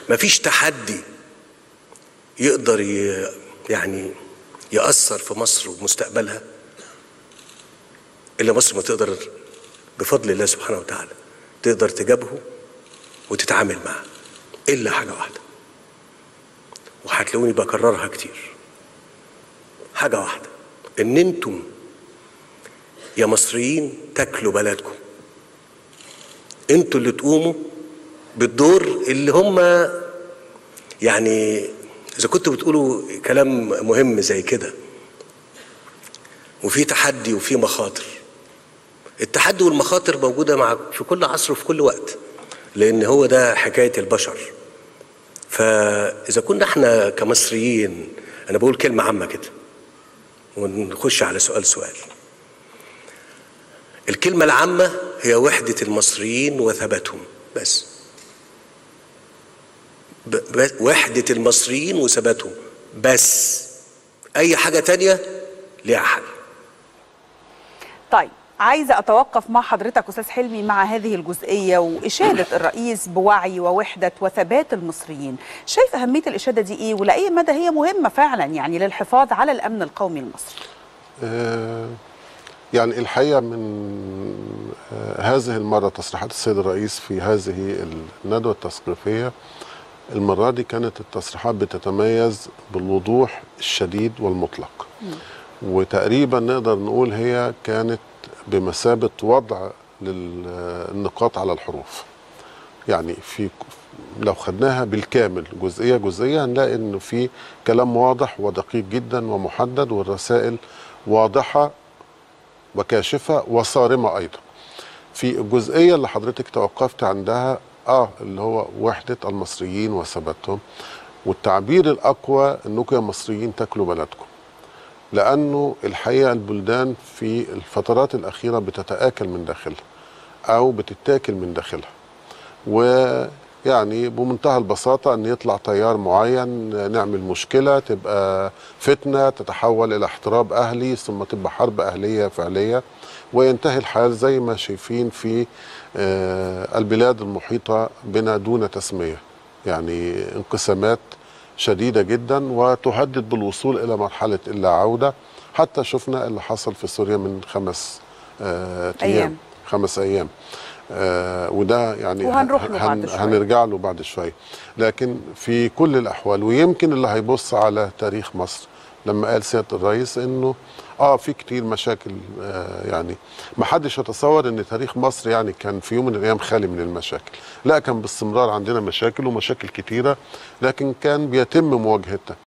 مفيش تحدي يقدر ي... يعني يأثر في مصر ومستقبلها إلا مصر ما تقدر بفضل الله سبحانه وتعالى تقدر تجابهه وتتعامل معاه إلا حاجة واحدة وهتلاقوني بكررها كتير حاجة واحدة إن أنتم يا مصريين تاكلوا بلدكم انتوا اللي تقوموا بالدور اللي هم يعني اذا كنتوا بتقولوا كلام مهم زي كده وفي تحدي وفي مخاطر التحدي والمخاطر موجوده مع في كل عصر وفي كل وقت لان هو ده حكايه البشر فاذا كنا احنا كمصريين انا بقول كلمه عامه كده ونخش على سؤال سؤال الكلمة العامة هي وحدة المصريين وثباتهم بس ب... ب... وحدة المصريين وثباتهم بس أي حاجة تانية ليها حل طيب عايزة أتوقف مع حضرتك أستاذ حلمي مع هذه الجزئية وإشادة الرئيس بوعي ووحدة وثبات المصريين شايف أهمية الإشادة دي إيه ولأي مدى هي مهمة فعلا يعني للحفاظ على الأمن القومي المصري آه يعني الحقيقه من آه هذه المره تصريحات السيد الرئيس في هذه الندوه التثقيفيه المره دي كانت التصريحات بتتميز بالوضوح الشديد والمطلق م. وتقريبا نقدر نقول هي كانت بمثابه وضع للنقاط على الحروف يعني في لو خدناها بالكامل جزئيه جزئيه هنلاقي انه في كلام واضح ودقيق جدا ومحدد والرسائل واضحه وكاشفه وصارمه ايضا. في الجزئيه اللي حضرتك توقفت عندها اه اللي هو وحده المصريين وثباتهم والتعبير الاقوى انكم يا مصريين تاكلوا بلدكم. لانه الحقيقه البلدان في الفترات الاخيره بتتاكل من داخلها او بتتاكل من داخلها. ويعني بمنتهى البساطه ان يطلع تيار معين نعمل مشكله تبقى فتنه تتحول الى احتراب اهلي ثم تبقى حرب اهليه فعليه وينتهي الحال زي ما شايفين في البلاد المحيطه بنا دون تسميه يعني انقسامات شديده جدا وتهدد بالوصول الى مرحله اللا عوده حتى شفنا اللي حصل في سوريا من خمس ايام, أيام. خمس ايام آه وده يعني وهنروح له بعد شوية. هنرجع له بعد شويه لكن في كل الاحوال ويمكن اللي هيبص على تاريخ مصر لما قال سياده الرئيس انه اه في كتير مشاكل آه يعني ما حدش يتصور ان تاريخ مصر يعني كان في يوم من الايام خالي من المشاكل لا كان باستمرار عندنا مشاكل ومشاكل كتيره لكن كان بيتم مواجهتها